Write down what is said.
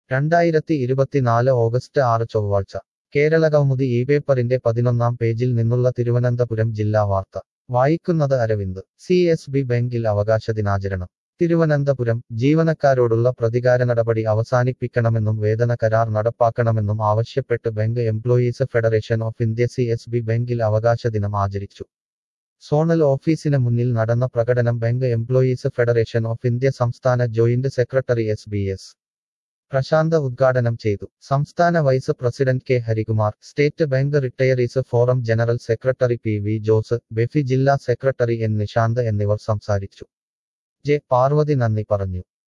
രണ്ടായിരത്തി ഇരുപത്തിനാല് ഓഗസ്റ്റ് ആറ് ചൊവ്വാഴ്ച കേരള കൗമുദി ഈ പേപ്പറിന്റെ പതിനൊന്നാം പേജിൽ നിന്നുള്ള തിരുവനന്തപുരം ജില്ലാ വാർത്ത വായിക്കുന്നത് അരവിന്ദ് സി എസ് ബി ബാങ്കിൽ അവകാശ ദിനാചരണം തിരുവനന്തപുരം ജീവനക്കാരോടുള്ള പ്രതികാര നടപടി അവസാനിപ്പിക്കണമെന്നും വേതന കരാർ നടപ്പാക്കണമെന്നും ആവശ്യപ്പെട്ട് bank employees federation of India C S B ബാങ്കിൽ അവകാശ ദിനം ആചരിച്ചു സോണൽ ഓഫീസിന് മുന്നിൽ നടന്ന പ്രകടനം bank employees federation of India സംസ്ഥാന joint secretary S B S Prashanth ഉദ്ഘാടനം ചെയ്തു സംസ്ഥാന vice president K Harikumar state bank retirees forum general secretary P V Jose BEFI ജില്ലാ സെക്രട്ടറി എൻ നിഷാന്ത് എന്നിവർ സംസാരിച്ചു ജെ പാർവതി നന്ദി പറഞ്ഞു